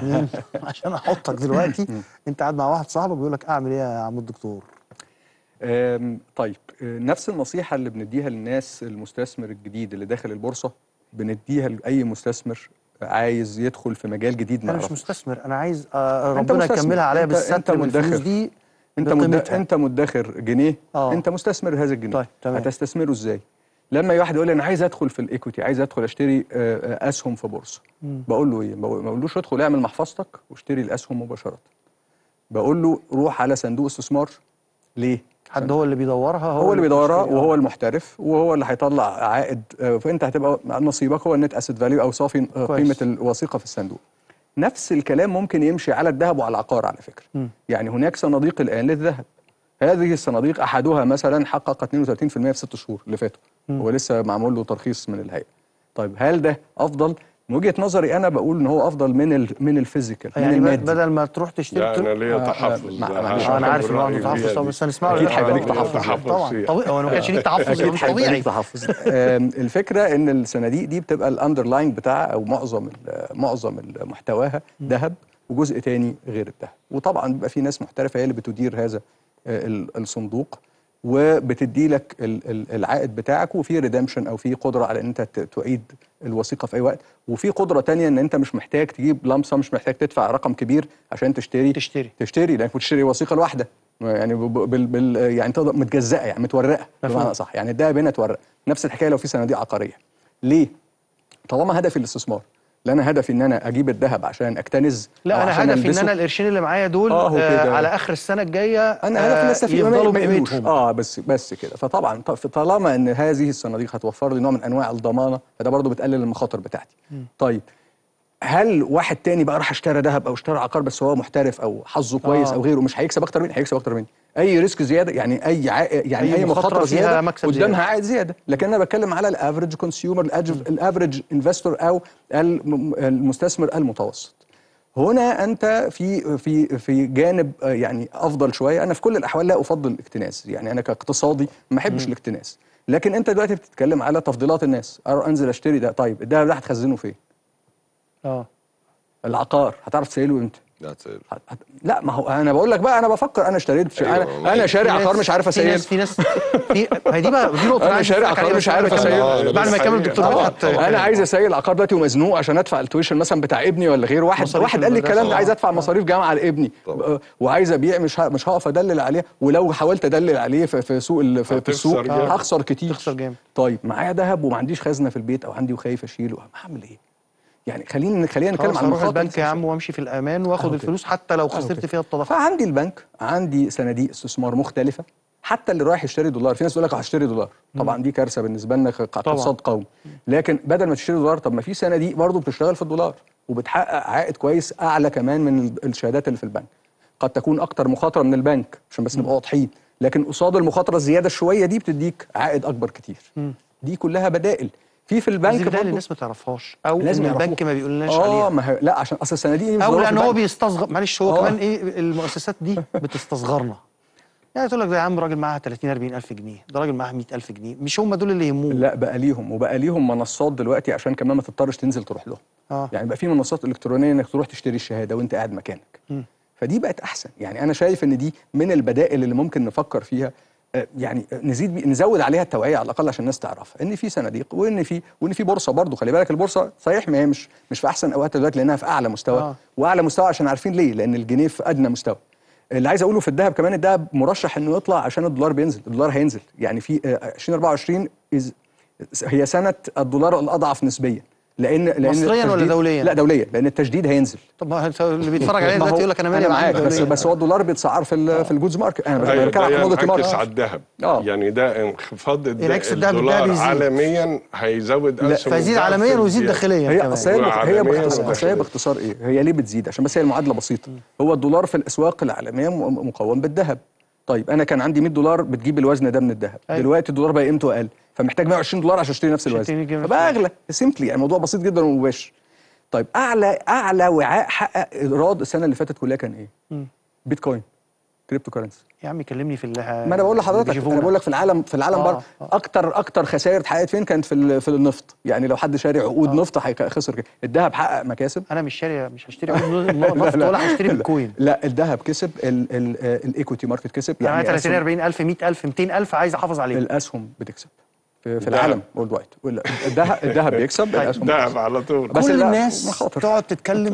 عشان احطك دلوقتي انت قاعد مع واحد صاحبك بيقول لك اعمل ايه يا عم الدكتور أم، طيب أه، نفس النصيحة اللي بنديها للناس المستثمر الجديد اللي داخل البورصة بنديها لأي مستثمر عايز يدخل في مجال جديد انا مش نعرفه مستثمر انا عايز آه، أنت ربنا مستثمر. يكملها عليا أنت- بالستر أنت من الفلوس مدخر. دي انت مد... بقيمتها. انت مدخر جنيه آه. انت مستثمر هذا الجنيه طيب، تمام. هتستثمره ازاي لما واحد يقول لي انا عايز ادخل في الايكويتي عايز ادخل اشتري آه، آه، اسهم في بورصه بقول له ايه ما بقولوش ادخل اعمل محفظتك واشتري الاسهم مباشره بقول له روح على صندوق استثمار ليه حد هو اللي بيدورها هو اللي بيدورها بيشتري. وهو المحترف وهو اللي هيطلع عائد آه، فانت هتبقى نصيبك هو النت اسيت فاليو او صافي آه، كويس. قيمه الوثيقه في الصندوق نفس الكلام ممكن يمشي على الذهب وعلى العقار على فكره مم. يعني هناك صناديق الان للذهب هذه الصناديق احدها مثلا حقق 32% في ست شهور اللي فاتوا هو لسه معمول له ترخيص من الهيئه طيب هل ده افضل من وجهه نظري انا بقول ان هو افضل من ال من الفيزيكال من يعني المادي بدل ما تروح تشتري لا تروح- انا ليا آه، تحفظ مع- ده معلش، آه، انا عارف ان هو الرأي عنده تحفظ فيها طبعا دي. بس هنسمعه أكيد لا، هيبقى لا، ليك لا، تحفظ تحفظ طبعا فيها. طبيعي هو لو ما كانش ليك تحفظ يبقى مش هيبقى طبيعي ليك تحفظ آم، الفكره ان الصناديق دي بتبقى الاندرلاين بتاعها او معظم ال- معظم ال- محتواها ذهب وجزء تاني غير الذهب وطبعا بيبقى في ناس محترفه هي اللي بتدير هذا آه، ال- الصندوق وبتدي لك ال- ال- العائد بتاعك وفي ريدمشن او في قدره على ان انت ت- تعيد الوثيقه في اي وقت وفي قدره تانية ان انت مش محتاج تجيب لمسه مش محتاج تدفع رقم كبير عشان تشتري تشتري. تشتري لانك بتشتري وثيقه الواحده يعني ب- ب- بال بال يعني تقدر متجزأه يعني متورقه مفهوم. بمعنى صح يعني الدهب هنا اتورق نفس الحكايه لو في صناديق عقاريه ليه؟ طالما هدفي الاستثمار لا انا هدفي ان انا اجيب الذهب عشان اكتنز لا أو انا عشان هدفي ان ألبسه. انا القرشين اللي معايا دول آه، هو آه كده. على اخر السنه الجايه انا هدفي آه، ان استفيد يفضلوا ما يقلوش. بقيمتهم اه بس بس كده فطبعا ط- طالما ان هذه الصناديق هتوفر لي نوع من انواع الضمانه فده برضو بتقلل المخاطر بتاعتي طيب هل واحد تاني بقى راح اشترى ذهب او اشترى عقار بس هو محترف او حظه كويس آه. او غيره مش هيكسب اكتر مني هيكسب اكتر مني اي ريسك زياده يعني اي عائد يعني أي اي, مخاطرة مخاطره فيها زياده مكسب قدامها زيادة. عائد زياده لكن انا بتكلم على الافريج كونسيومر الافريج انفستور او الم- المستثمر المتوسط هنا انت في في في جانب آه، يعني افضل شويه انا في كل الاحوال لا افضل الاكتناز يعني انا كاقتصادي ما احبش الاكتناز لكن انت دلوقتي بتتكلم على تفضيلات الناس أروح انزل اشتري ده طيب الدهب ده هتخزنه فين اه العقار هتعرف تسيله امتى لا تسأل. هت- هت- لا ما هو انا بقول لك بقى انا بفكر انا اشتريت ش... أيوة، انا والله. انا شاري في عقار ناس- مش عارف في ناس اسيل في ناس في ما هي دي بقى دي نقطه أنا عايز شاري أسألك عقار عليها مش بس عارف بعد ما أسيل. يكمل- آه، بعد ما بس يكمل حقيقة. الدكتور آه، مدحت انا عايز اسيل العقار دلوقتي ومزنوق عشان ادفع التويشن مثلا بتاع ابني ولا غيره واحد مصاريف واحد قال لي الكلام ده المدرسة. عايز ادفع مصاريف جامعه لابني طبعا. آه، وعايز ابيع مش ه- مش هقف ادلل عليه ولو حاولت ادلل عليه في, في سوق ال- في, في هتخسر السوق جامد. هخسر كتير تخسر جامد. طيب معايا ذهب وما عنديش خزنه في البيت او عندي وخايف اشيله هعمل ايه؟ يعني خلينا خلينا نتكلم خلاص عن هروح المخاطر البنك يا عم وامشي في الامان واخد أهو الفلوس حتى لو خسرت كده. فيها التضخم فعندي البنك عندي صناديق استثمار مختلفه حتى اللي رايح يشتري دولار في ناس تقول لك هشتري دولار طبعا دي كارثه بالنسبه لنا ك- كاقتصاد قومي لكن بدل ما تشتري دولار طب ما في صناديق برضه بتشتغل في الدولار وبتحقق عائد كويس اعلى كمان من ال- الشهادات اللي في البنك قد تكون اكتر مخاطره من البنك عشان بس نبقى واضحين لكن قصاد المخاطره الزياده شويه دي بتديك عائد اكبر كتير دي كلها بدائل في في بس البنك دي بداية برضه الناس ما تعرفهاش او لازم ان يعرفوها. البنك ما بيقولناش اه عليها ما هي لا عشان اصل الصناديق دي مش او ظاهرة في لان هو البنك. بيستصغر معلش هو آه. كمان ايه المؤسسات دي بتستصغرنا يعني تقول لك ده يا عم راجل معاها 30 40 الف جنيه ده راجل معاها 100 الف جنيه مش هم دول اللي يهموه لا بقى ليهم وبقى ليهم منصات دلوقتي عشان كمان ما تضطرش تنزل تروح لهم اه يعني بقى في منصات الكترونيه انك تروح تشتري الشهاده وانت قاعد مكانك فدي بقت احسن يعني انا شايف ان دي من البدائل اللي ممكن نفكر فيها آه، يعني نزيد بي نزود عليها التوعيه على الاقل عشان الناس تعرفها ان في صناديق وان في وان في بورصه برضه خلي بالك البورصه صحيح ما هي مش مش في احسن اوقاتها دلوقتي لانها في اعلى مستوى آه. آه. واعلى مستوى عشان عارفين ليه لان الجنيه في ادنى مستوى اللي عايز اقوله في الذهب كمان الذهب مرشح انه يطلع عشان الدولار بينزل الدولار هينزل يعني في آه، 2024 إز- هي سنه الدولار الاضعف نسبيا لان لان مصرياً ولا التجديد- دولياً؟ لا دوليا لان التجديد هينزل طب ما هو اللي بيتفرج علينا ما دلوقتي هو يقول لك انا مالي انا يا معلم معاك بس دولية. بس هو الدولار بيتسعر في ال- في الجودز ماركت انا أيوة، بتكلم على ده كوموديتي ينعكس ماركت على الذهب آه. يعني ده انخفاض الد- ينعكس الذهب، الذهب الدولار يزيد. عالميا هيزود لا، اسهم فيزيد الذهب عالميا في ويزيد الزيادة. داخليا هي كمان اصل هي بخ- هي وعالمياً باختصار اصل هي وداخلياً. باختصار ايه هي ليه بتزيد عشان بس هي المعادله بسيطه هو الدولار في الاسواق العالميه م- مقوم بالذهب طيب انا كان عندي 100 دولار بتجيب الوزن ده من الذهب أيوة. دلوقتي الدولار بقى قيمته اقل فمحتاج 120 دولار عشان اشتري نفس عشان الوزن تجيب نفس فبقى الوزن. اغلى سيمبلي يعني الموضوع بسيط جدا ومباشر طيب اعلى اعلى وعاء حقق ايراد السنه اللي فاتت كلها كان ايه؟ بيتكوين كريبتو كرنسي يا عم كلمني في اللي ما انا بقول لحضرتك انا بقول لك في العالم في العالم آه، بره آه. اكتر اكتر خسائر اتحققت فين كانت في ال- في النفط يعني لو حد شاري عقود نفط هيك- خسر كده الذهب حقق مكاسب انا مش شاري مش هشتري عقود نفط ولا هشتري بيتكوين لا الذهب كسب الايكوتي ماركت كسب يعني يعني 30 أسهم- 40 الف 100 الف 200 الف عايز احافظ عليه الاسهم بتكسب في, في الذهب. العالم وورلد وايد الذهب الذهب بيكسب الاسهم دهب بتكسب. على طول بس كل لا، الناس مخاطر. تقعد تتكلم